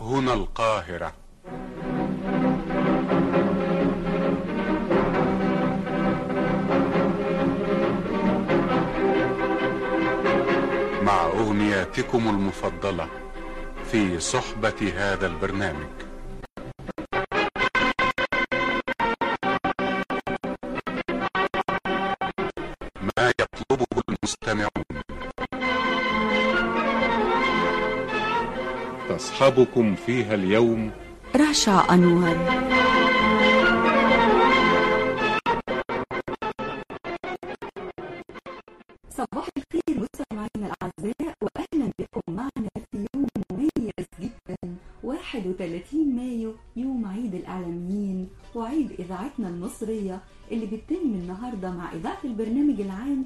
هنا القاهرة مع أغنياتكم المفضلة في صحبة هذا البرنامج ما يطلبه المستمعون تصحبكم فيها اليوم رشا أنور صباح الخير مستمعينا الأعزاء وأهلا بكم معنا في يوم مميز جدا 31 مايو يوم عيد الإعلاميين وعيد إذاعتنا المصرية اللي بتتم النهاردة مع إذاعة البرنامج العام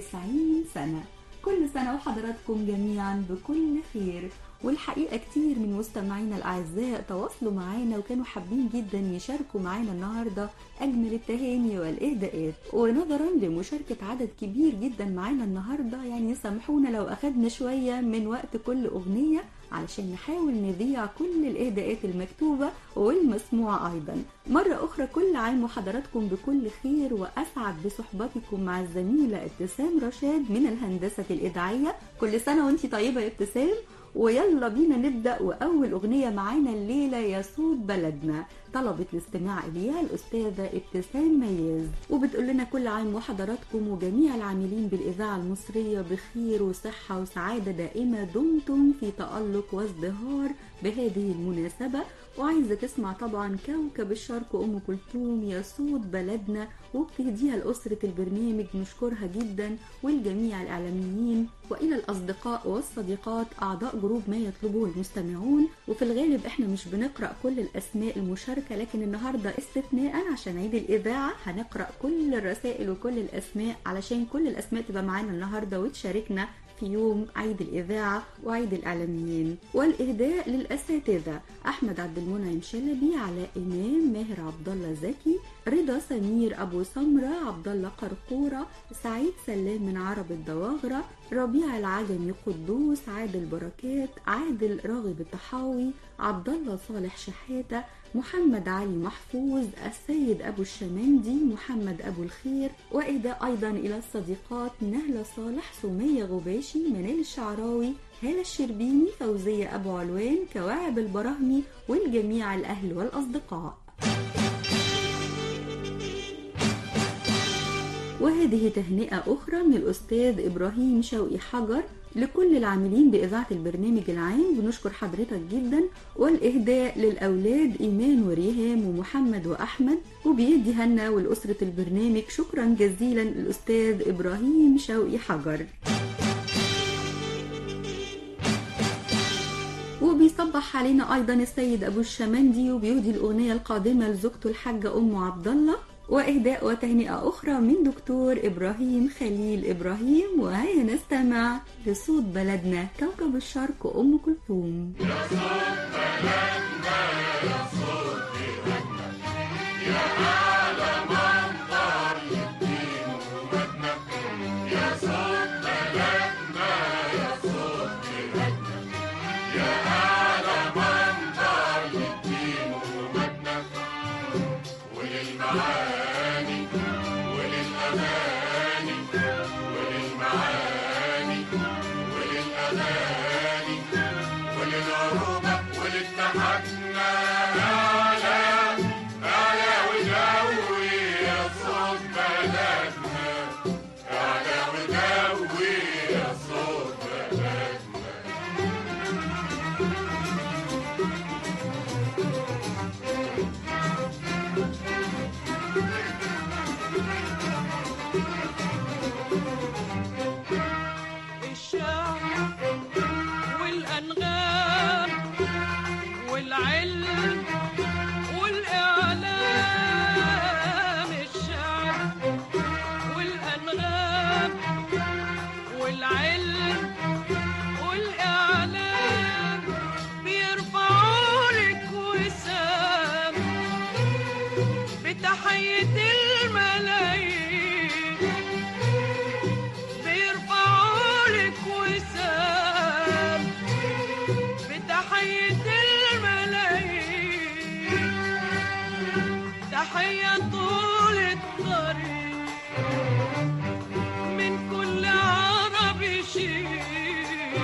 90 سنة كل سنة وحضراتكم جميعا بكل خير والحقيقة كتير من مستمعينا الأعزاء تواصلوا معانا وكانوا حابين جدا يشاركوا معانا النهاردة أجمل التهاني والإهداءات ونظرا لمشاركة عدد كبير جدا معانا النهاردة يعني سامحونا لو أخدنا شوية من وقت كل أغنية علشان نحاول نذيع كل الإهداءات المكتوبة والمسموعة أيضا مرة أخرى كل عام وحضراتكم بكل خير وأسعد بصحبتكم مع الزميلة ابتسام رشاد من الهندسة الإذاعية كل سنة وانتي طيبة يا ابتسام ويلا بينا نبدأ وأول أغنية معانا الليلة يا صوت بلدنا طلبت الاستماع إليها الأستاذة ابتسام مياز وبتقول لنا كل عام وحضراتكم وجميع العاملين بالإذاعة المصرية بخير وصحة وسعادة دائمة دمتم في تألق وازدهار بهذه المناسبة وعايزة تسمع طبعا كوكب الشرق أم كلثوم يا صوت بلدنا وبتهديها لأسرة البرنامج نشكرها جدا والجميع الإعلاميين وإلى الأصدقاء والصديقات أعضاء جروب ما يطلبه المستمعون وفي الغالب إحنا مش بنقرأ كل الأسماء المشاركة لكن النهاردة استثناء عشان عيد الإذاعة هنقرأ كل الرسائل وكل الأسماء علشان كل الأسماء تبقى معانا النهاردة وتشاركنا في يوم عيد الإذاعة وعيد الإعلاميين والإهداء للأساتذة أحمد عبد المنعم شلبي علاء إمام ماهر عبد الله زكي رضا سمير أبو سمرة عبد الله قرقورة سعيد سلام من عرب الدواغرة ربيع العجمي قدوس عادل بركات عادل راغب الطحاوي عبد الله صالح شحاتة محمد علي محفوظ السيد أبو الشمندي محمد أبو الخير وإهداء أيضا إلى الصديقات نهلة صالح سمية غباشي منال الشعراوي هالة الشربيني فوزية أبو علوان كواعب البراهمي والجميع الأهل والأصدقاء وهذه تهنئة أخرى من الأستاذ إبراهيم شوقي حجر لكل العاملين بإذاعة البرنامج العام بنشكر حضرتك جدا والإهداء للأولاد إيمان وريهام ومحمد وأحمد وبيدي هنا ولأسرة البرنامج شكرا جزيلا الأستاذ إبراهيم شوقي حجر وبيصبح علينا أيضا السيد أبو الشمندي وبيهدي الأغنية القادمة لزوجته الحاجة أم عبد الله وإهداء وتهنئة أخرى من دكتور إبراهيم خليل إبراهيم وهيا نستمع لصوت بلدنا كوكب الشرق أم كلثوم يا صوت بلدنا يا صوت بلدنا يا أعلى منظر للدين ومدنا يا صوت بلدنا يا صوت بلدنا يا أعلى منظر للدين ومدنا وللمعاني وللأماني وللمعاني وللأماني وللعروبة ولاتحادنا أعلى أعلى وجوي يا صوت بلدنا أعلى وجوي يا صوت بلدنا الشعر والأنغام والعلم والإعلام الشعر والأنغام والعلم والإعلام بيرفعوا لك وسام بتحية الملايين بيرفعوا لك وسام بتحية الملايين تحية طول الطريق من كل عربي شيء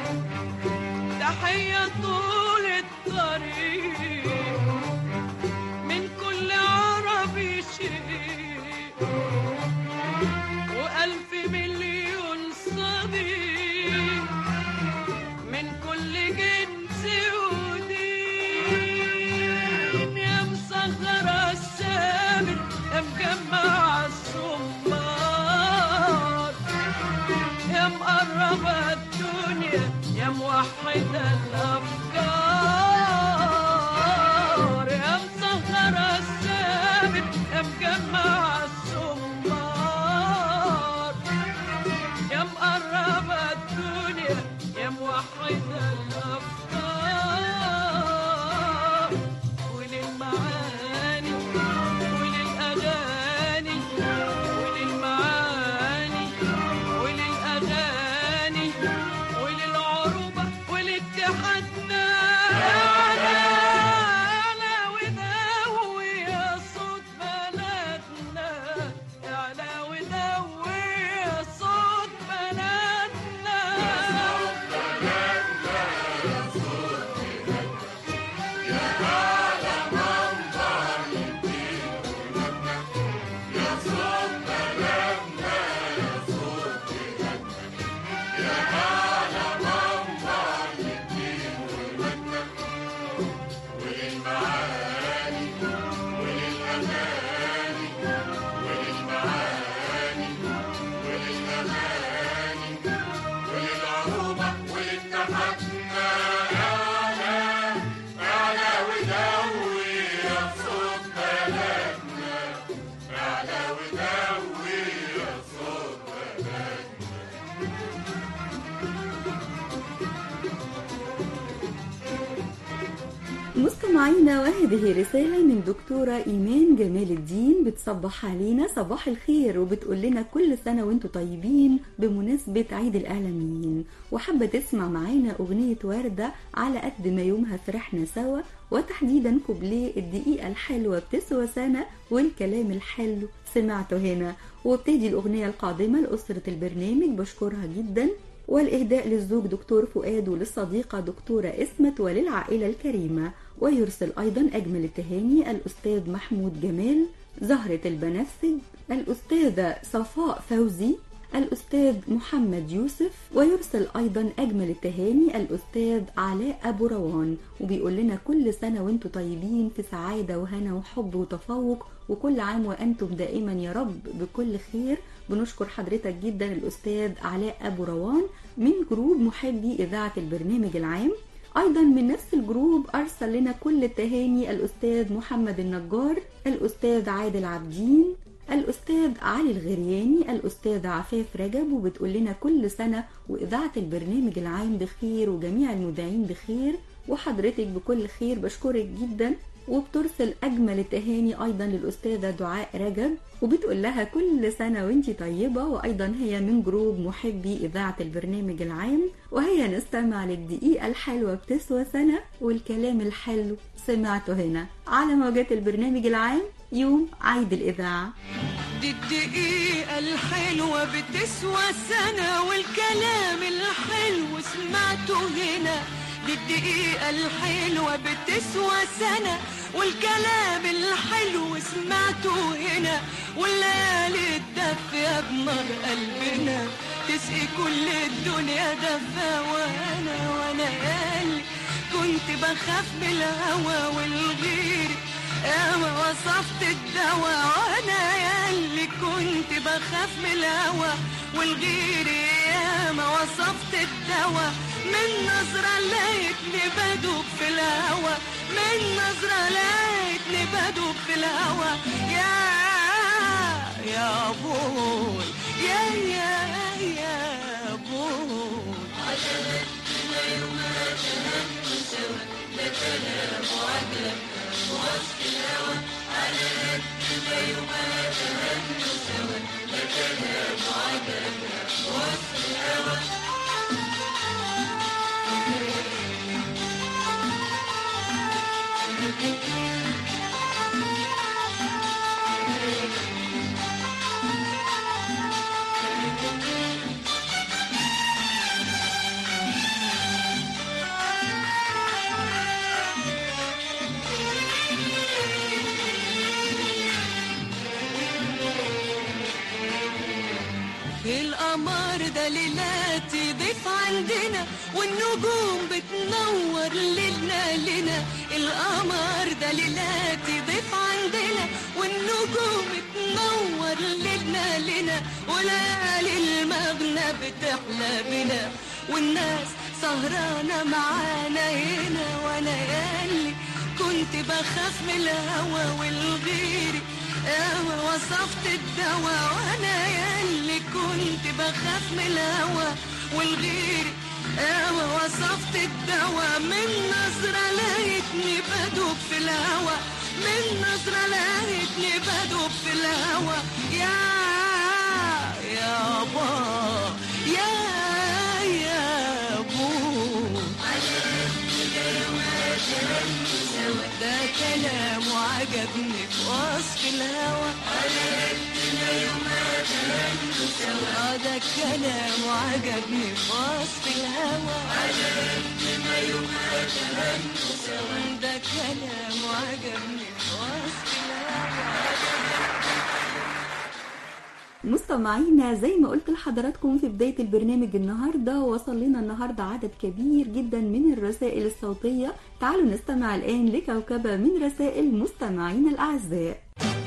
تحية طول الطريق من كل عربي شيء وألف مليون صديق من كل جنس ودين يا مسخرة السامر يا مجمع الصمار يا مقربة الدنيا يا موحدة الأفكار يا مسخرة السامر يا مجمع الصمار يا مقربة الدنيا يا موحدة الأفكار وللمعاني وللأغاني وللمعاني وللأغاني وللعروبة ولاتحادنا أنا أنا وداوي يا صوت بلدنا أعلى وداوي يا صوت بلدنا وللعروبة ولاتحادنا أعلى أعلى ودوي يا صوت بلدنا أعلى ودوي يا صوت بلدنا مستمعينا وهذه رسالة من دكتورة إيمان جمال الدين بتصبح علينا صباح الخير وبتقول لنا كل سنة وانتم طيبين بمناسبة عيد الإعلاميين وحابة تسمع معانا أغنية وردة على قد ما يومها فرحنا سوا وتحديدا كوبليه الدقيقة الحلوة بتسوى سنة والكلام الحلو سمعته هنا وابتدي الأغنية القادمة لأسرة البرنامج بشكرها جدا والإهداء للزوج دكتور فؤاد وللصديقة دكتورة إسمت وللعائلة الكريمة ويرسل أيضا أجمل التهاني الأستاذ محمود جمال زهرة البنفسج الأستاذة صفاء فوزي الأستاذ محمد يوسف ويرسل أيضا أجمل التهاني الأستاذ علاء أبو روان وبيقول لنا كل سنة وانتم طيبين في سعادة وهنا وحب وتفوق وكل عام وأنتم دائما يا رب بكل خير بنشكر حضرتك جدا الأستاذ علاء أبو روان من جروب محبي إذاعة البرنامج العام أيضا من نفس الجروب أرسل لنا كل التهاني الأستاذ محمد النجار الأستاذ عادل عابدين الأستاذ علي الغرياني الأستاذ عفاف رجب وبتقول لنا كل سنة وإذاعة البرنامج العام بخير وجميع المذيعين بخير وحضرتك بكل خير بشكرك جدا وبترسل أجمل التهاني أيضا للأستاذة دعاء رجب وبتقول لها كل سنة وانتي طيبة وأيضا هي من جروب محبي إذاعة البرنامج العام وهي نستمع للدقيقة الحلوة بتسوى سنة والكلام الحلو سمعته هنا على موجات البرنامج العام يوم عيد الإذاعة دي الدقيقة الحلوة بتسوى سنة والكلام الحلو سمعته هنا دي الدقيقة الحلوة بتسوى سنة والكلام الحلو سمعته هنا والليالي الدافية بنار قلبنا تسقي كل الدنيا دفا وانا وانا قلبي كنت بخاف من الهوى والغير اما وصفت الدواء وانا ياللي كنت بخاف من الهوى والغير ياما وصفت الدواء من نظرة لقيتني بدوب في الهوى من نظرة لقيتني بدوب في الهوى يا يا بوي يا يا يا بوي القمر ده ليلاتي ضيف عندنا والنجوم بتنور ليلنا لنا القمر ده ليلاتي ضيف عندنا والنجوم بتنور ليلنا لنا وليالي المغنى بتحلى بنا والناس سهرانة معانا هنا وانا يالي كنت بخاف من الهوى والغيري قوي وصفت الدواء وانا ياللي كنت بخاف من الهوى والغيري قوي وصفت الدواء من نظرة لقيتني بدوب في الهوى من نظرة لقيتني بدوب في الهوى يا يا با يا يا بو ده كلام وعجبني في وصف الهوى آه ده كلام وعجبني في وصف الهوى ده كلام وعجبني في وصف الهوى مستمعينا زي ما قلت لحضراتكم في بداية البرنامج النهاردة وصل لنا النهاردة عدد كبير جدا من الرسائل الصوتية تعالوا نستمع الآن لكوكبة من رسائل مستمعينا الأعزاء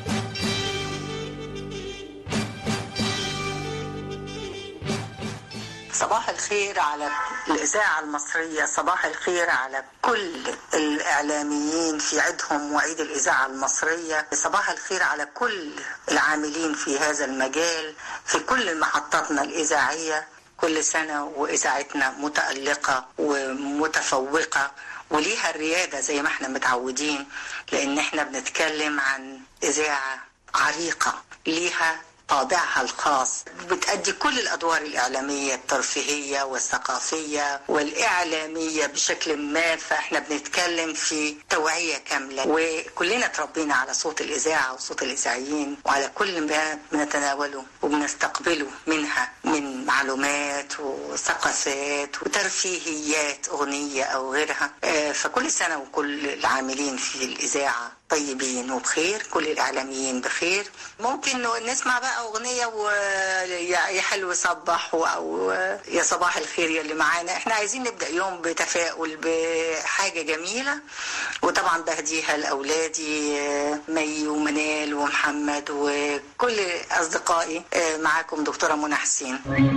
صباح الخير على الإذاعة المصرية صباح الخير على كل الإعلاميين في عيدهم وعيد الإذاعة المصرية صباح الخير على كل العاملين في هذا المجال في كل محطاتنا الإذاعية كل سنة وإذاعتنا متألقة ومتفوقة وليها الريادة زي ما احنا متعودين لأن احنا بنتكلم عن إذاعة عريقة ليها طابعها الخاص بتأدي كل الأدوار الإعلامية الترفيهية والثقافية والإعلامية بشكل ما فإحنا بنتكلم في توعية كاملة وكلنا تربينا على صوت الإذاعة وصوت الإذاعيين وعلى كل ما بنتناوله وبنستقبله منها من معلومات وثقافات وترفيهيات أغنية أو غيرها آه، فكل سنة وكل العاملين في الإذاعة طيبين وبخير كل الإعلاميين بخير ممكن نسمع بقى أغنية ويا حلو صبح أو يا صباح الخير يا اللي معانا احنا عايزين نبدأ يوم بتفاؤل بحاجة جميلة وطبعا بهديها لأولادي مي ومنال ومحمد وكل أصدقائي معاكم دكتورة منى حسين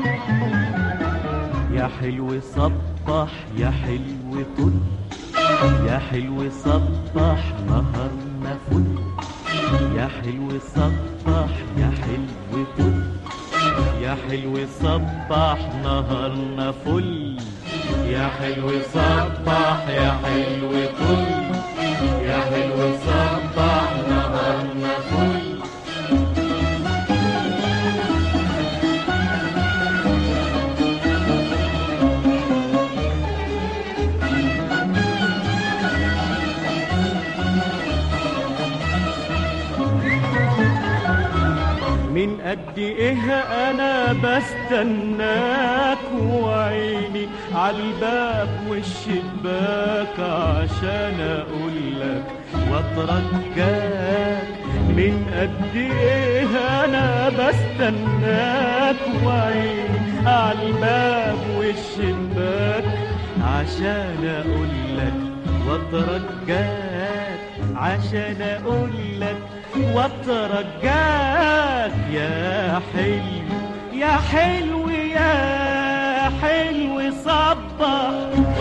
يا حلو صبح يا حلو طل يا حلو صبح نهارنا فل يا حلو صبح يا حلو طل يا حلو صبح نهارنا فل يا حلو صبح يا حلو طل يا حلو صبح نهارنا فل من قد ايه انا بستناك وعيني عالباب والشباك عشان اقولك واترجاك من قد ايه انا بستناك وعيني عالباب والشباك عشان اقولك واترجاك عشان اقولك واترجاك يا حلو يا حلو يا حلو صبح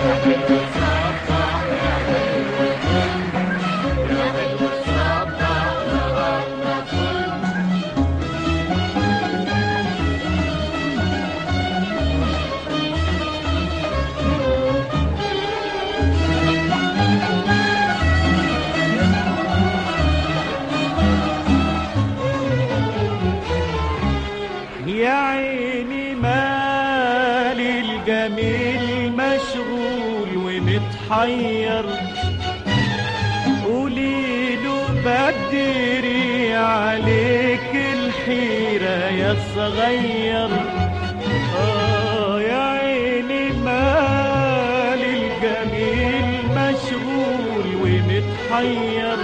يا عيني مالي الجميل مشغول ومتحير قول بدري عليك الحيرة يا صغير آه يا عيني مال الجميل مشغول ومتحير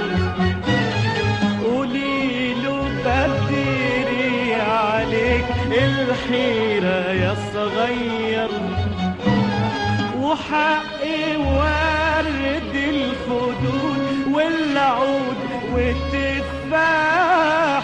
قولي له بدري عليك الحيرة يا صغير وحقي ورد الخدود والعود والتفاح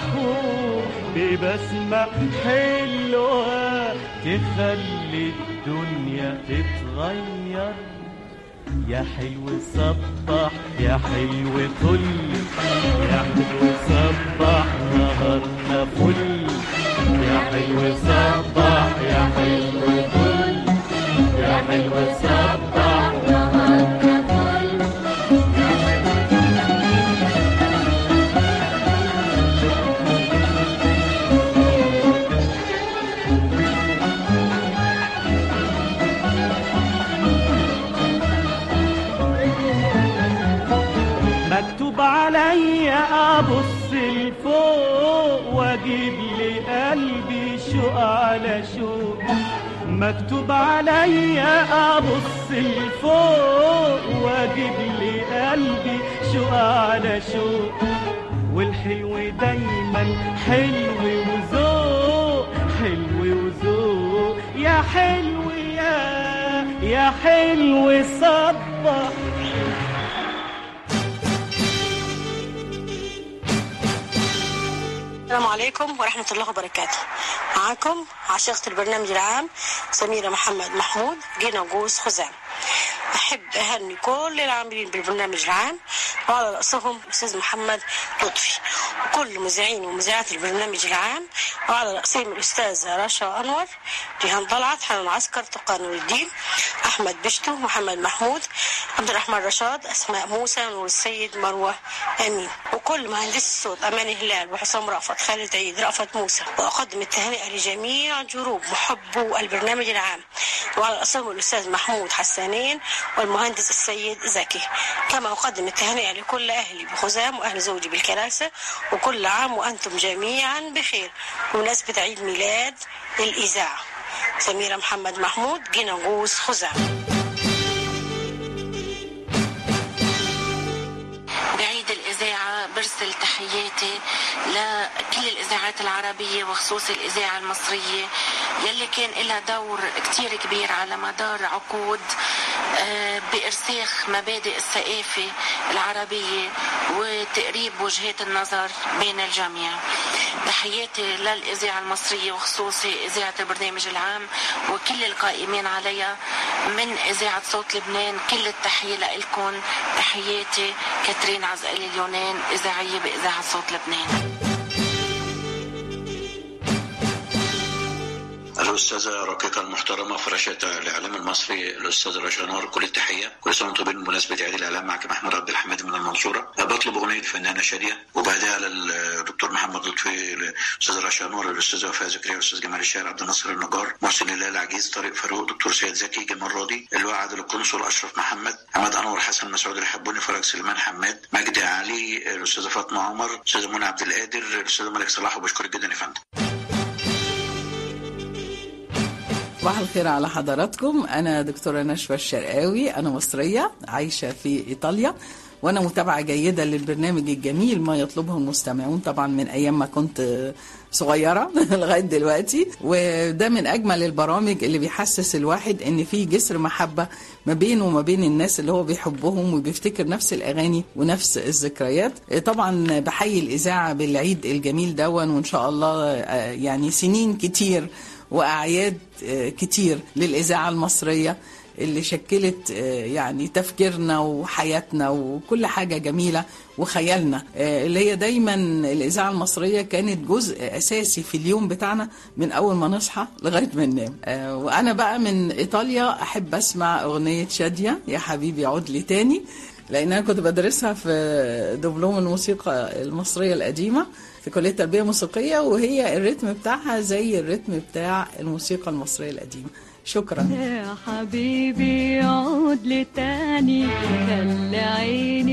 ببسمة حلوة تخلي الدنيا تتغير يا حلو صبح يا حلو طل يا حلو صبح نهارنا فل يا حلو صبح يا حلو طل يا حلو صبح نهارنا فل مكتوب عليا ابص لفوق واجيب لقلبي شوق على شوق مكتوب عليا ابص لفوق واجيب لقلبي شوق على شوق والحلو دايما حلو وذوق حلو وذوق يا حلو يا يا حلو صبح السلام عليكم ورحمة الله وبركاته معاكم عشيقة البرنامج العام سميرة محمد محمود جينا جوز خزام أحب أهني كل العاملين بالبرنامج العام وعلى رأسهم الأستاذ محمد لطفي وكل مذيعين ومذيعات البرنامج العام وعلى رأسهم الأستاذة رشا أنور ريهان طلعت حنان عسكر تقى نور الدين أحمد بشتو محمد محمود عبد الرحمن رشاد أسماء موسى نور السيد مروة أمين وكل مهندس الصوت أماني هلال وحسام رأفت خالد عيد رأفت موسى وأقدم التهنئة لجميع جروب محبو البرنامج العام وعلى رأسهم الأستاذ محمود حسانين والمهندس السيد زكي كما أقدم التهنئة لكل أهلي بخزام وأهل زوجي بالكراسة وكل عام وأنتم جميعا بخير بمناسبة عيد ميلاد الإذاعة سميرة محمد محمود جنغوز خزام بعيد الإذاعة برسل تحياتي لكل الإذاعات العربية وخصوص الإذاعة المصرية يلي كان لها دور كتير كبير على مدار عقود آه، بإرساخ مبادئ الثقافة العربية وتقريب وجهات النظر بين الجميع تحياتي للإذاعة المصرية وخصوصي إذاعة البرنامج العام وكل القائمين عليها من إذاعة صوت لبنان كل التحية لكم تحياتي كاترين عزقلي اليونان إذاعية بإذاعة صوت لبنان الأستاذة رقيقة المحترمة فراشة الإعلام المصري الأستاذ رشا نور كل التحية كل سنة وأنتم طيبين بمناسبة عيد الإعلام معك محمود عبد الحميد من المنصورة بطلب أغنية الفنانة شادية وبعدها للدكتور محمد لطفي الأستاذ رشا نور الأستاذ وفاء زكريا الأستاذ جمال الشاعر عبد الناصر النجار محسن الله العجيز طارق فاروق دكتور سيد زكي جمال راضي اللواء عادل القنصل أشرف محمد حماد أنور حسن مسعود الحبوني فرج سليمان حماد مجدي علي الأستاذة فاطمة عمر الأستاذة منى عبد القادر الأستاذ ملك صلاح وبشكرك جدا يا فندم صباح الخير على حضراتكم أنا دكتورة نشوى الشرقاوي أنا مصرية عايشة في إيطاليا وأنا متابعة جيدة للبرنامج الجميل ما يطلبه المستمعون طبعا من أيام ما كنت صغيرة لغاية دلوقتي وده من أجمل البرامج اللي بيحسس الواحد إن في جسر محبة ما بينه وما بين الناس اللي هو بيحبهم وبيفتكر نفس الأغاني ونفس الذكريات طبعا بحيي الإذاعة بالعيد الجميل دون وإن شاء الله آه، يعني سنين كتير وأعياد آه، كتير للإذاعة المصرية اللي شكلت آه، يعني تفكيرنا وحياتنا وكل حاجة جميلة وخيالنا آه، اللي هي دايما الإذاعة المصرية كانت جزء أساسي في اليوم بتاعنا من أول ما نصحى لغاية ما ننام آه، وأنا بقى من إيطاليا أحب أسمع أغنية شادية يا حبيبي عود لي تاني لأن أنا كنت بدرسها في دبلوم الموسيقى المصرية القديمة في كلية تربية موسيقية وهي الريتم بتاعها زي الريتم بتاع الموسيقى المصرية القديمة شكرا يا حبيبي عود لي تاني خلي عيني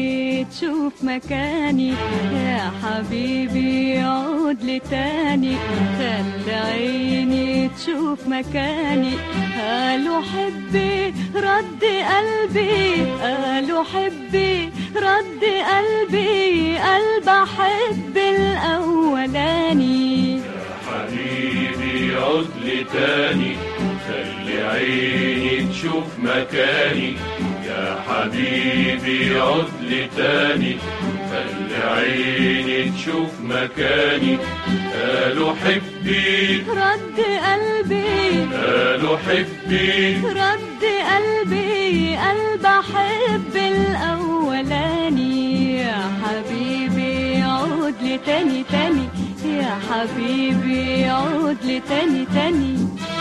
تشوف مكاني يا حبيبي عود لي تاني خلي عيني تشوف مكاني قالوا حبي رد قلبي قالوا حبي رد قلبي قلب احب الاولاني حبيبي عد لي تاني خلي عيني تشوف مكاني يا حبيبي عد لي تاني خلي عيني تشوف مكاني قالوا حبي رد قلبي قالوا حبي رد قلبي قلب احب الاولاني يا حبيبي عود لي تاني تاني يا حبيبي عود لي تاني تاني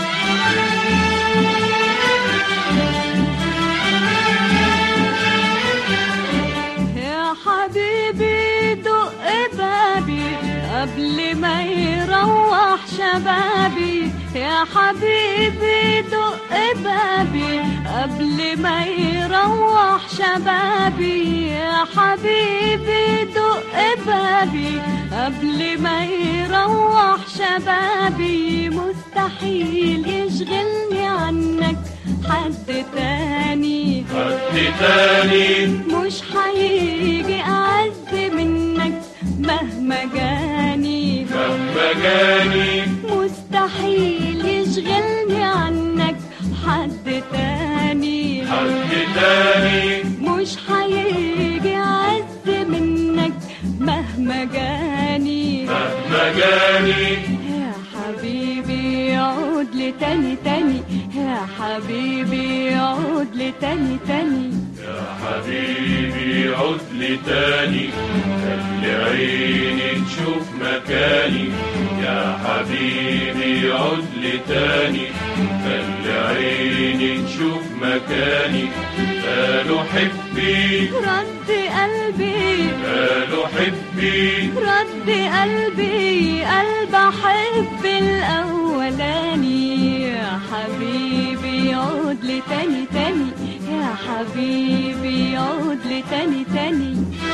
يا حبيبي دق بابي قبل ما يروح شبابي يا حبيبي دق بابي قبل ما يروح شبابي يا حبيبي دق بابي قبل ما يروح شبابي مستحيل يشغلني عنك حد تاني حد تاني مش هيجي أعز منك مهما جاني مهما جاني مستحيل يشغلني عنك حد تاني حد تاني مش هيجي أعز منك مهما جاني مهما جاني يا حبيبي عود لي تاني تاني يا حبيبي عود لي تاني تاني يا حبيبي عد لي تاني خلي عيني تشوف مكاني يا حبيبي عد لي تاني خلي عيني تشوف مكاني قالوا حبي رد قلبي قالوا حبي رد قلبي قلب احب الاولاني يا حبيبي عود لي تاني تاني يا حبيبي عود لي تاني تاني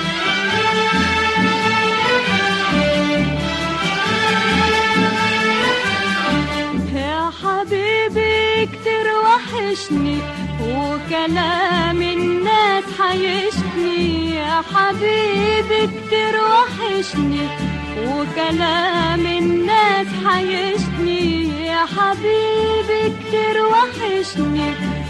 يا حبيبي كتير وحشني وكلام الناس حيشني يا حبيبي كتير وحشني وكلام الناس حيشني يا حبيبي كتير وحشني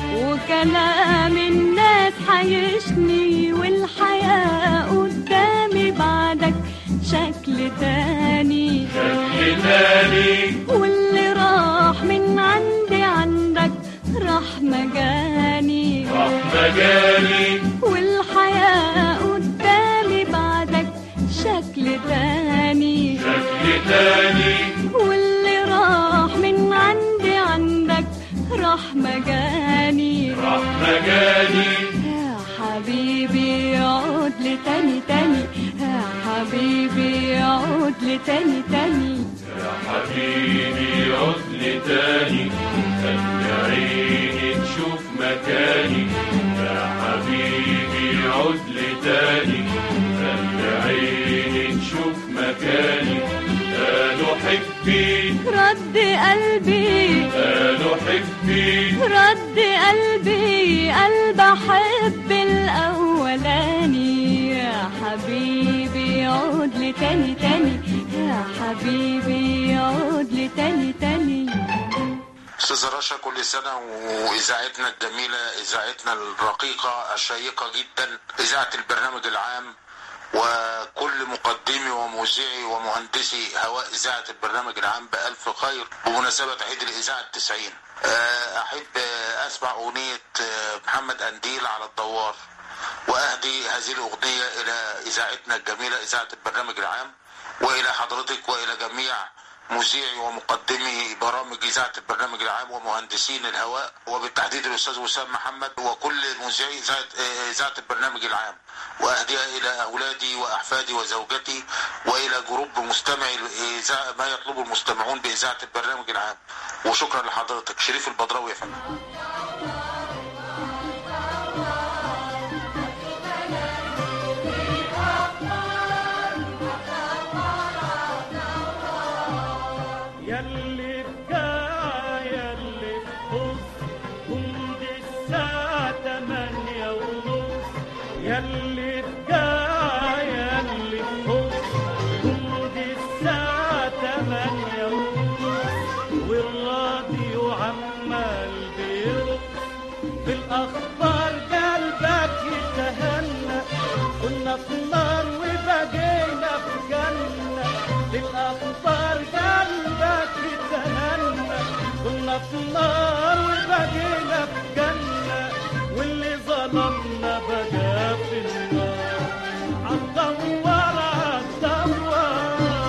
وكلام الناس حيشني والحياة قدامي بعدك شكل تاني شكل تاني واللي راح من عندي عندك راح مجاني رحمة جاني والحياة قدامي بعدك شكل تاني شكل تاني واللي راح من عندي عندك راح مجاني رحمة جاني يا حبيبي عود لي تاني تاني يا حبيبي عود لي تاني تاني يا حبيبي عد لي تاني خلي عيني تشوف مكاني يا حبيبي عد لي تاني خلي عيني تشوف مكاني قالوا حبي رد قلبي قالوا حبي رد قلبي قلب احب الاولاني يا حبيبي عود لي تاني تاني يا حبيبي عود لي تاني تاني استاذ رشا كل سنه واذاعتنا الجميله اذاعتنا الرقيقه الشيقه جدا اذاعه البرنامج العام وكل مقدمي ومذيعي ومهندسي هواء إذاعة البرنامج العام بألف خير بمناسبة عيد الإذاعة التسعين آه، أحب آه، أسمع أغنية آه، محمد أنديل على الدوار وأهدي هذه الأغنية إلى إذاعتنا الجميلة إذاعة البرنامج العام وإلى حضرتك وإلى جميع مذيعي ومقدمي برامج إذاعة البرنامج العام ومهندسين الهواء وبالتحديد الأستاذ وسام محمد وكل مذيعي إذاعة- إذاعة البرنامج العام وأهديها إلى أولادي وأحفادي وزوجتي وإلى جروب مستمعي الإذاعة- ما يطلبه المستمعون بإذاعة البرنامج العام وشكرا لحضرتك شريف البدراوي يا فندم يلي تجاه يلي فوق جمد الساعة تمانية والراديو عمال بيرق بالأخبار قلبك يتهنى كنا في نار وبقينا في جنة بالأخبار قلبك يتهنى كنا في نار وبقينا في جنة واللي ظلمنا بقى في النار عالدوار عالدوار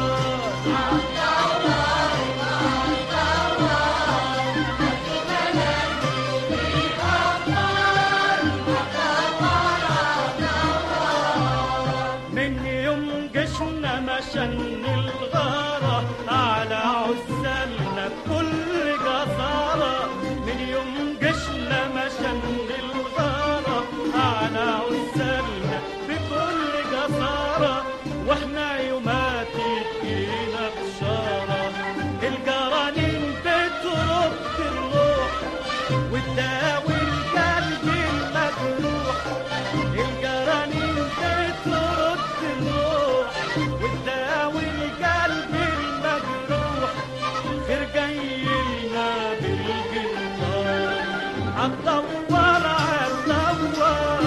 من يوم جشنا مشن الغارة على عزلنا بكل جسارة من يوم جشنا مشن الغارة على عزلنا بكل جسارة واحنا يومات تجينا بشارة الجرانين بترد الروح وتداوي القلب المجروح الجرانين بترد الروح وتداوي القلب المجروح خير جاي لنا بالجنار عالدوار عالدوار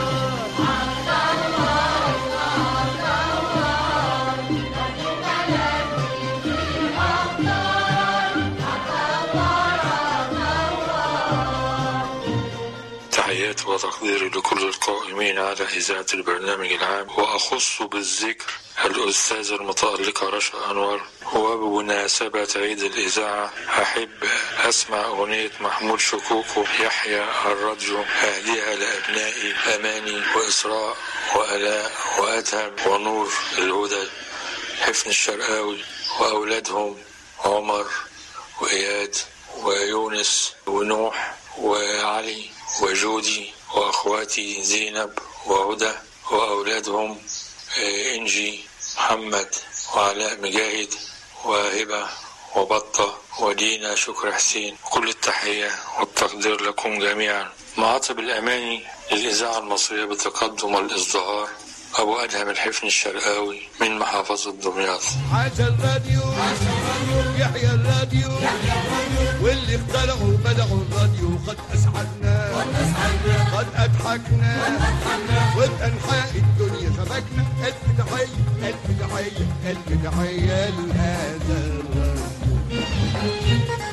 تحياتي وتقديري لكل القائمين على إذاعة البرنامج العام وأخص بالذكر الأستاذ المتألقة رشا أنور وبمناسبة عيد الإذاعة أحب أسمع أغنية محمود شكوكو يحيى الراديو أهديها لأبنائي أماني وإسراء وألاء وأدهم ونور الهدى حفن الشرقاوي وأولادهم عمر وإياد ويونس ونوح وعلي وجودي وأخواتي زينب وهدى وأولادهم آه، إنجي محمد وعلاء مجاهد وهبة وبطة ودينا شكر حسين كل التحية والتقدير لكم جميعا معاطب الأماني للإذاعة المصرية بتقدم والازدهار أبو أدهم الحفن الشرقاوي من محافظة دمياط عاش الراديو يحيى الراديو واللي اخترعوا بدعوا الراديو قد اسعدنا قد اضحكنا وبانحاء الدنيا شبكنا الف تحيه الف تحيه الف تحيه لهذا الراديو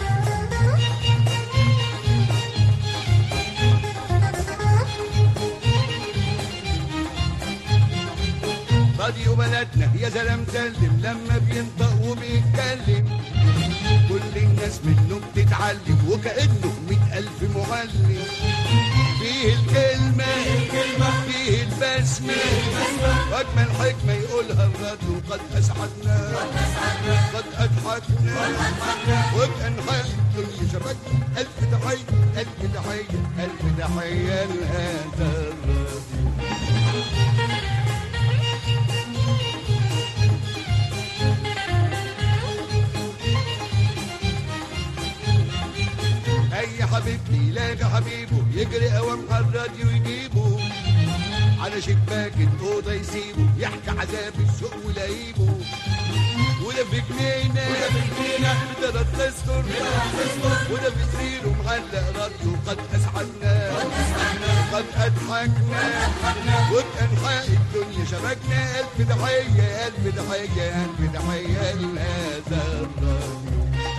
راديو بلدنا يا زلم سلم لما بينطق وبيتكلم كل الناس منه بتتعلم وكأنه مئة ألف معلم فيه الكلمة فيه البسمة وأجمل حكمة يقولها الراديو قد أسعدنا قد أضحكنا وبأنحاء الدنيا شبكنا ألف تحية ألف تحية ألف تحية لهذا الراديو اي حبيب يلاقي حبيبه يجري اوام على الراديو يجيبه على شباك الاوضه يسيبه يحكي عذاب السوق ولايبه وده في جنينه وده في جنينه ده التذكر وده في سريره معلق راديو قد اسعدنا قد اضحكنا وبانحاء الدنيا شبكنا الف تحيه الف تحيه الف تحيه لهذا الراديو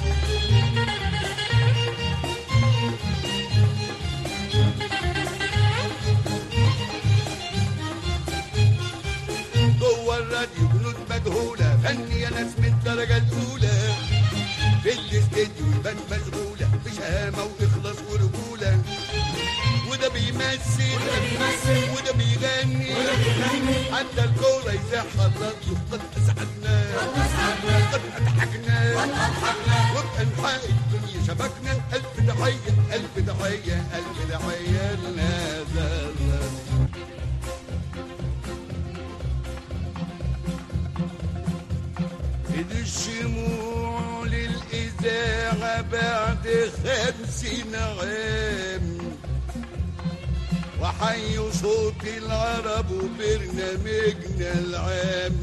جوه الراديو جنود مجهولة فني ناس من الدرجة الأولى في الاستديو يبان مشغولة بشهامة وإخلاص ورجولة وده بيمثل وده بيغني حتى الكورة يزحها الراديو قد أسعدنا قد أضحكنا وبأنحاء الدنيا شبكنا ألف تحية ألف تحية ألف تحية لهذا الراديو إذ الشموع للإذاعة بعد خمسين عام حي صوت العرب وبرنامجنا العام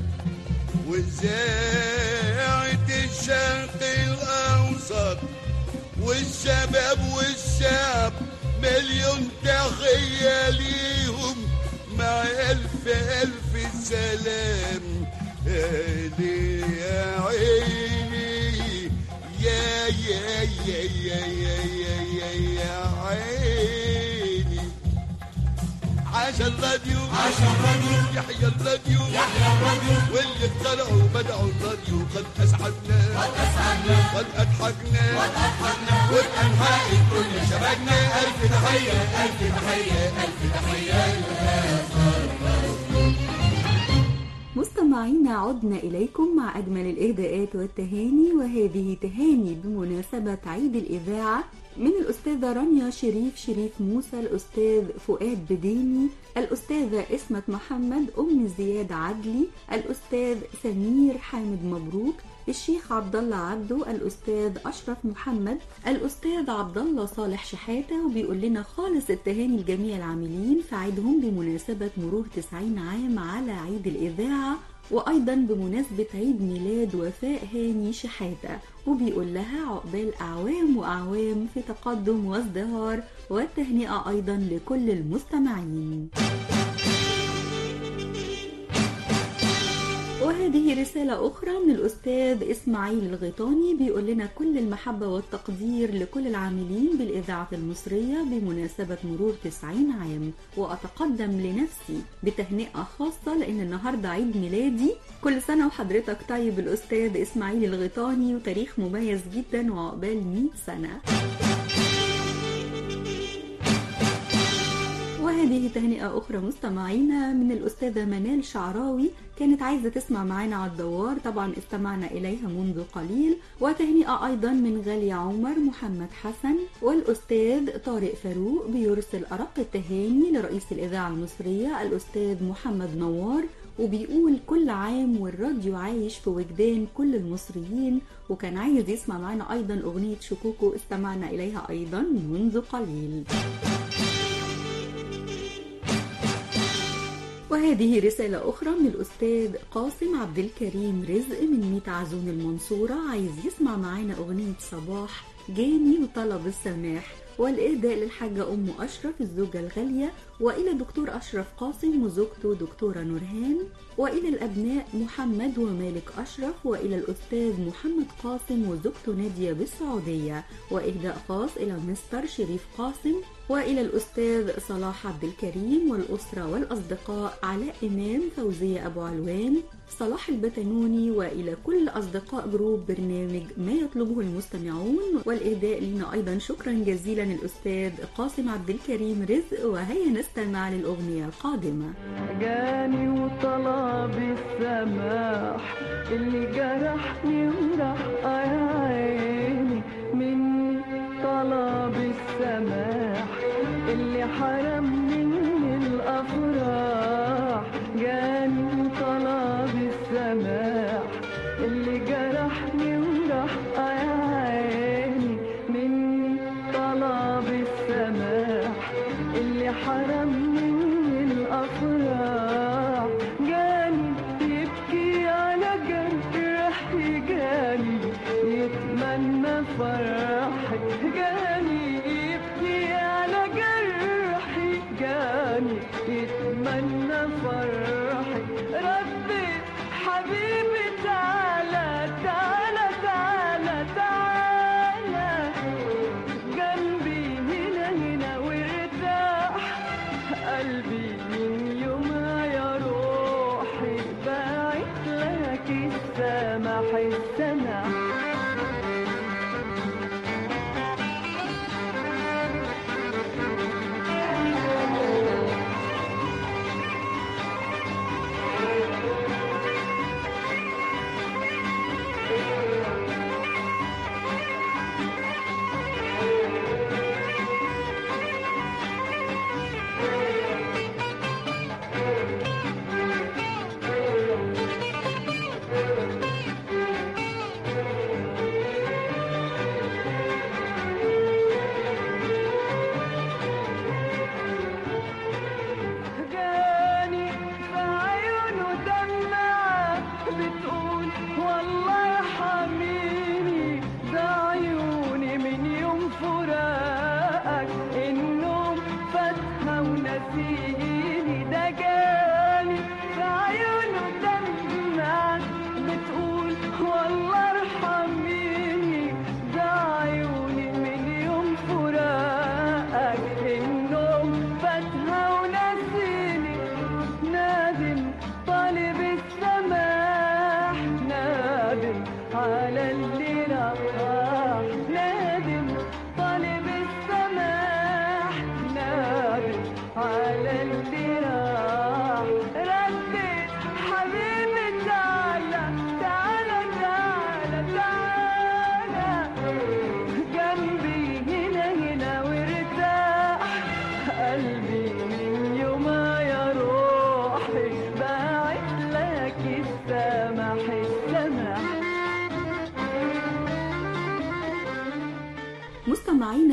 وإذاعة الشرق الأوسط والشباب والشعب مليون تحية ليهم مع ألف ألف سلام هادي يا عيني يا يا يا يا يا يا يا يا عيني عاش الراديو عاش الراديو يحيى الراديو يحيى الراديو واللي اخترعوا بدعوا الراديو قد اسعدنا قد اسعدنا قد اضحكنا قد اضحكنا وبانحاء الكل شبكنا الف تحيه الف تحيه الف تحيه مستمعينا عدنا إليكم مع أجمل الإهداءات والتهاني وهذه تهاني بمناسبة عيد الإذاعة من الأستاذة رانيا شريف شريف موسى الأستاذ فؤاد بديني الأستاذة إسمة محمد أم زياد عدلي الأستاذ سمير حامد مبروك الشيخ عبد الله عبده الأستاذ أشرف محمد الأستاذ عبد الله صالح شحاتة وبيقول لنا خالص التهاني لجميع العاملين في عيدهم بمناسبة مرور 90 عام على عيد الإذاعة وأيضا بمناسبة عيد ميلاد وفاء هاني شحاتة وبيقول لها عقبال أعوام وأعوام في تقدم وازدهار والتهنئة أيضا لكل المستمعين وهذه رسالة أخرى من الأستاذ إسماعيل الغيطاني بيقول لنا كل المحبة والتقدير لكل العاملين بالإذاعة المصرية بمناسبة مرور 90 عام وأتقدم لنفسي بتهنئة خاصة لأن النهاردة عيد ميلادي كل سنة وحضرتك طيب الأستاذ إسماعيل الغيطاني وتاريخ مميز جدا وعقبال 100 سنة وهذه تهنئة أخرى مستمعينا من الأستاذة منال شعراوي كانت عايزة تسمع معانا على الدوار طبعا استمعنا إليها منذ قليل وتهنئة أيضا من غالية عمر محمد حسن والأستاذ طارق فاروق بيرسل أرق التهاني لرئيس الإذاعة المصرية الأستاذ محمد نوار وبيقول كل عام والراديو عايش في وجدان كل المصريين وكان عايز يسمع معانا أيضا أغنية شكوكو استمعنا إليها أيضا منذ قليل وهذه رسالة أخرى من الأستاذ قاسم عبد الكريم رزق من ميت عزون المنصورة عايز يسمع معانا أغنية صباح جاني وطلب السماح والإهداء للحاجة أم أشرف الزوجة الغالية وإلى دكتور أشرف قاسم وزوجته دكتورة نورهان وإلى الأبناء محمد ومالك أشرف وإلى الأستاذ محمد قاسم وزوجته نادية بالسعودية وإهداء خاص إلى مستر شريف قاسم وإلى الأستاذ صلاح عبد الكريم والأسرة والأصدقاء علاء إمام فوزية أبو علوان صلاح البتنوني وإلى كل أصدقاء جروب برنامج ما يطلبه المستمعون والإهداء لنا أيضا شكرا جزيلا الأستاذ قاسم عبد الكريم رزق وهيا نستمع للأغنية القادمة جاني وطلب السماح اللي جرحني وراح يا عيني مني طلب السماح اللي حرمني من الأفراح جاني وطلب السماح اللي جرحني وراح يا عيني مني طلب السماح اللي حرمني من الأفراح جاني يبكي على جرحي جاني يتمنى فرحي جاني يبكي على جرحي جاني يتمنى فرحي ردت حبيبي تعالى تعالى تعالى تعالى جنبي هنا هنا وارتاح قلبي من يومها يا روحي باعت لك السماح السماح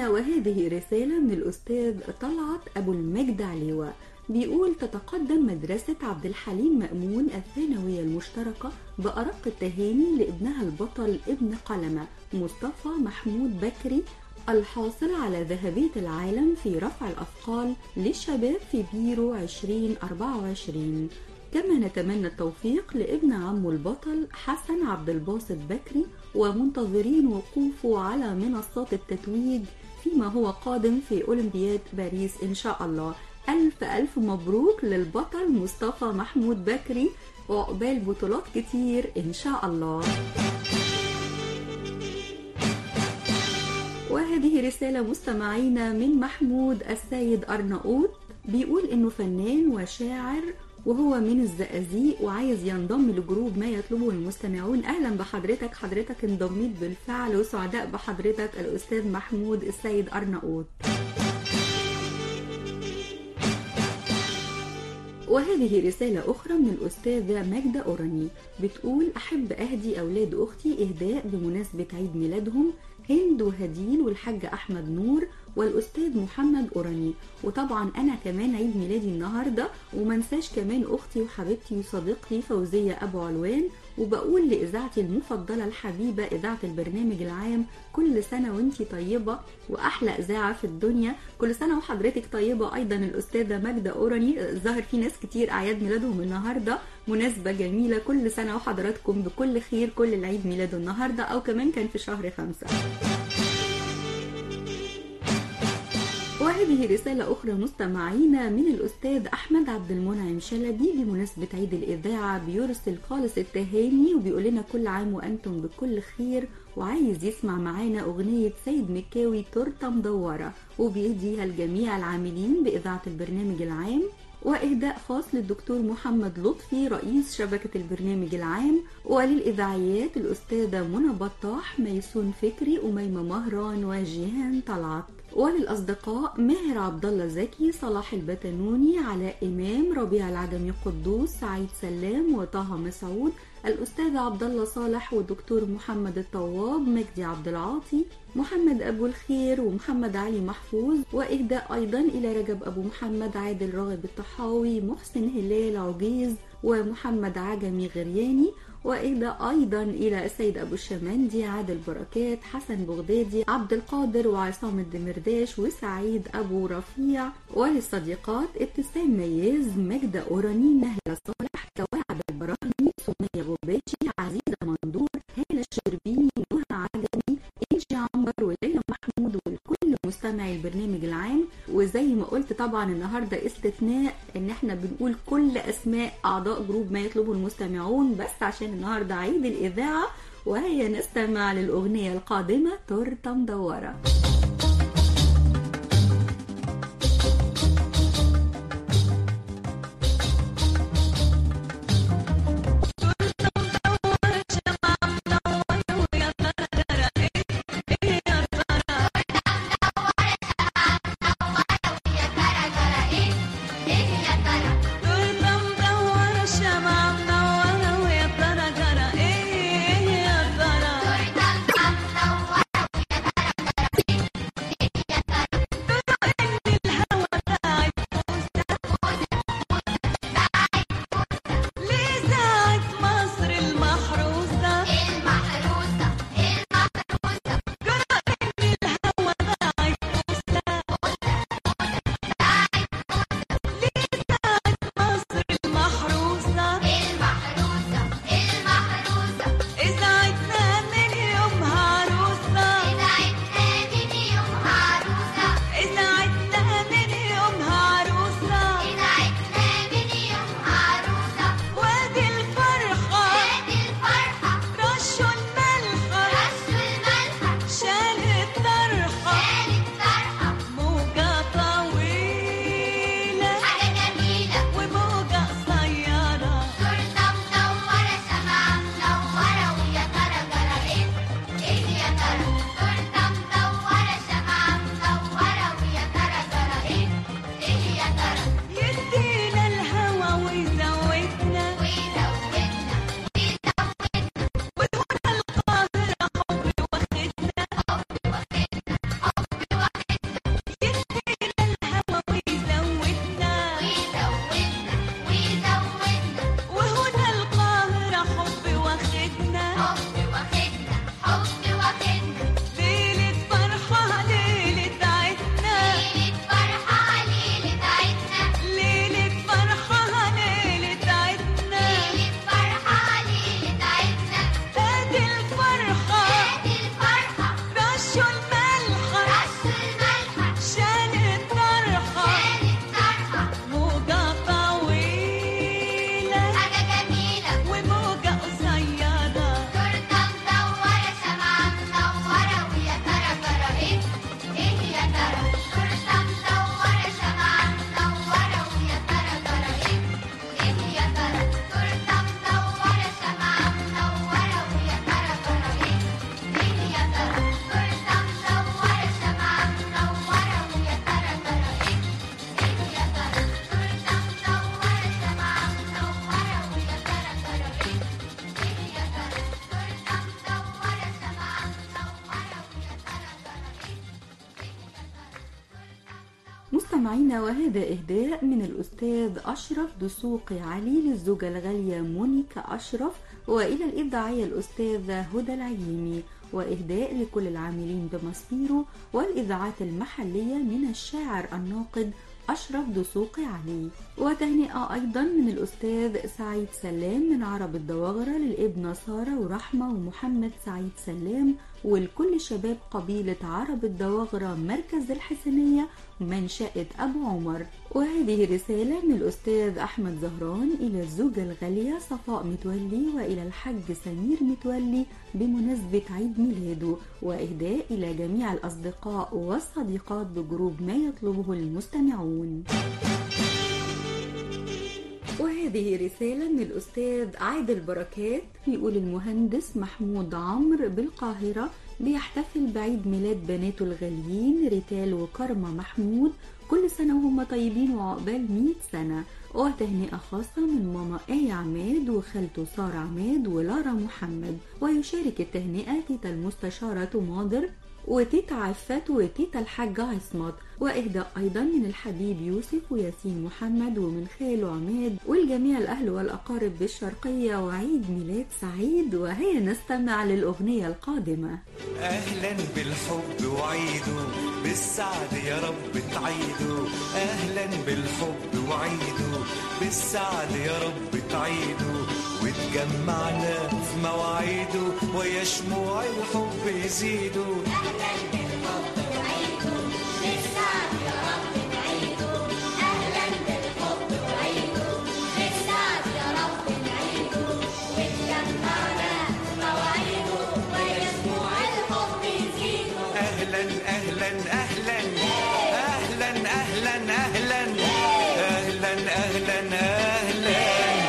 مستمعينا وهذه رسالة من الأستاذ طلعت أبو المجد عليوة بيقول تتقدم مدرسة عبد الحليم مأمون الثانوية المشتركة بأرق التهاني لابنها البطل ابن قلمة مصطفى محمود بكري الحاصل على ذهبية العالم في رفع الأثقال للشباب في بيرو 2024 كما نتمنى التوفيق لابن عمه البطل حسن عبد الباسط بكري ومنتظرين وقوفه على منصات التتويج فيما هو قادم في أولمبياد باريس إن شاء الله ألف ألف مبروك للبطل مصطفى محمود بكري وعقبال بطولات كتير إن شاء الله وهذه رسالة مستمعينا من محمود السيد أرناؤوط بيقول إنه فنان وشاعر وهو من الزقازيق وعايز ينضم لجروب ما يطلبه المستمعون اهلا بحضرتك حضرتك انضميت بالفعل وسعداء بحضرتك الاستاذ محمود السيد ارناؤوط وهذه رسالة أخرى من الأستاذة ماجدة أوراني بتقول أحب أهدي أولاد أختي إهداء بمناسبة عيد ميلادهم هند وهدين والحاج أحمد نور والأستاذ محمد أوراني وطبعا أنا كمان عيد ميلادي النهاردة ومنساش كمان أختي وحبيبتي وصديقتي فوزية أبو علوان وبقول لإذاعتي المفضلة الحبيبة إذاعة البرنامج العام كل سنة وانتي طيبة وأحلى إذاعة في الدنيا كل سنة وحضرتك طيبة أيضا الأستاذة ماجدة أوراني ظهر في ناس كتير أعياد ميلادهم النهاردة مناسبة جميلة كل سنة وحضراتكم بكل خير كل العيد ميلاده النهاردة أو كمان كان في شهر خمسة وهذه رسالة أخرى مستمعينا من الأستاذ أحمد عبد المنعم شلبي بمناسبة عيد الإذاعة بيرسل خالص التهاني وبيقول لنا كل عام وأنتم بكل خير وعايز يسمع معانا أغنية سيد مكاوي تورتة مدورة وبيهديها لجميع العاملين بإذاعة البرنامج العام وإهداء خاص للدكتور محمد لطفي رئيس شبكة البرنامج العام وللإذاعيات الأستاذة منى بطاح ميسون فكري أميمة مهران وجيهان طلعت وللأصدقاء ماهر عبد الله زكي صلاح البتنوني علاء إمام ربيع العجمي قدوس سعيد سلام وطه مسعود الأستاذ عبد الله صالح والدكتور محمد الطواب مجدي عبد العاطي محمد أبو الخير ومحمد علي محفوظ وإهداء أيضا إلى رجب أبو محمد عادل راغب الطحاوي محسن هلال عجيز ومحمد عجمي غرياني وإهداء أيضا إلى السيد أبو الشمندي عادل بركات حسن بغدادي عبد القادر وعصام الدمرداش وسعيد أبو رفيع وللصديقات ابتسام مياز مجدة أوراني نهلة صالح كواعب البراهمي سمية غباشي عزيزة مندور هالة الشربيني نهى عجمي إنشي عنبر وليلى محمود والكل مستمعي البرنامج العام وزي ما قلت طبعا النهارده استثناء ان احنا بنقول كل اسماء اعضاء جروب ما يطلبه المستمعون بس عشان النهارده عيد الاذاعه وهي نستمع للاغنيه القادمه تورته مدوره تورته مستمعينا وهذا إهداء من الأستاذ أشرف دسوقي علي للزوجة الغالية مونيكا أشرف وإلى الإذاعية الأستاذة هدى العييمي وإهداء لكل العاملين بمصيره والإذاعات المحلية من الشاعر الناقد أشرف دسوقي علي وتهنئة أيضا من الأستاذ سعيد سلام من عرب الدواغرة للابنة سارة ورحمة ومحمد سعيد سلام ولكل شباب قبيلة عرب الدواغرة مركز الحسنية منشأة أبو عمر وهذه رسالة من الأستاذ أحمد زهران إلى الزوجة الغالية صفاء متولي وإلى الحاج سمير متولي بمناسبة عيد ميلاده وإهداء إلى جميع الأصدقاء والصديقات بجروب ما يطلبه المستمعون وهذه رسالة من الأستاذ عادل بركات بيقول المهندس محمود عمرو بالقاهرة بيحتفل بعيد ميلاد بناته الغاليين ريتال وكرمة محمود كل سنة وهم طيبين وعقبال 100 سنة وتهنئة خاصة من ماما آية عماد وخالته سارة عماد ولارا محمد ويشارك التهنئة تيتا المستشارة ماضر وتيتا عفت وتيتا الحاجة عصمت وإهداء أيضا من الحبيب يوسف وياسين محمد ومن خاله عماد والجميع الأهل والأقارب بالشرقية وعيد ميلاد سعيد وهيا نستمع للأغنية القادمة اهلا بالحب وعيده بالسعد يا رب تعيده اهلا بالحب وعيده بالسعد يا رب تعيده وتجمعنا في مواعيده ويا شموع الحب يزيدوا اهلا اهلا اهلا اهلا اهلا اهلا اهلا اهلا اهلا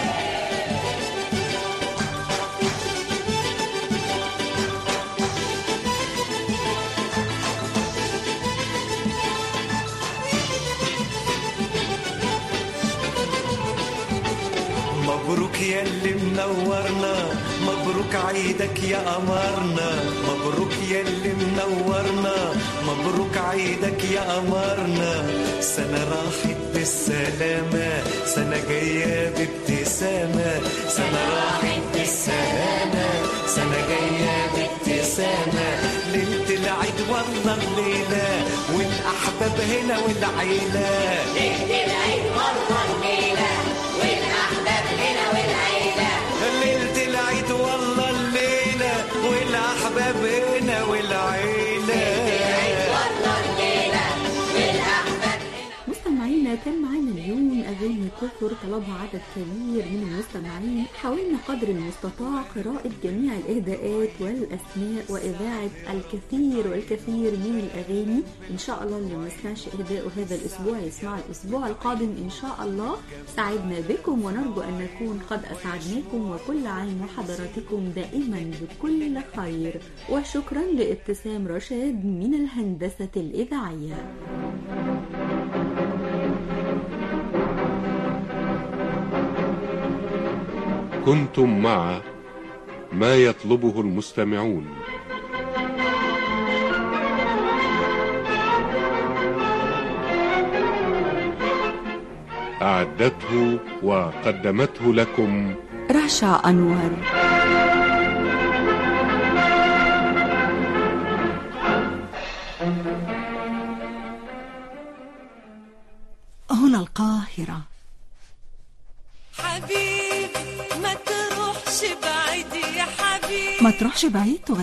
مبروك يا اللي منورنا مبروك عيدك يا قمرنا مبروك يا اللي منورنا مبروك عيدك يا قمرنا سنة راحت بالسلامة سنة جاية بابتسامة سنة راحت بالسلامة سنة جاية بابتسامة ليلة العيد والله الليلة والأحباب هنا والعيلة ليلة العيد والله الليلة والأحباب هنا والعيلة ليلة العيد والله الليلة والأحباب هنا والعيلة والله الليلة والأحباب مستمعينا كان معانا اليوم أغاني كثر طلبها عدد كبير من المستمعين حاولنا قدر المستطاع قراءة جميع الإهداءات والأسماء وإذاعة الكثير والكثير من الأغاني إن شاء الله اللي ما سمعش إهداءه هذا الأسبوع يسمع الأسبوع القادم إن شاء الله سعدنا بكم ونرجو أن نكون قد أسعدناكم وكل عام وحضراتكم دائما بكل خير وشكرا لابتسام رشاد من الهندسة الإذاعية كنتم مع ما يطلبه المستمعون أعدته وقدمته لكم رشا أنور هنا القاهرة حبيبي ما تروحش بعيد يا حبيبي ما تروحش بعيد تغني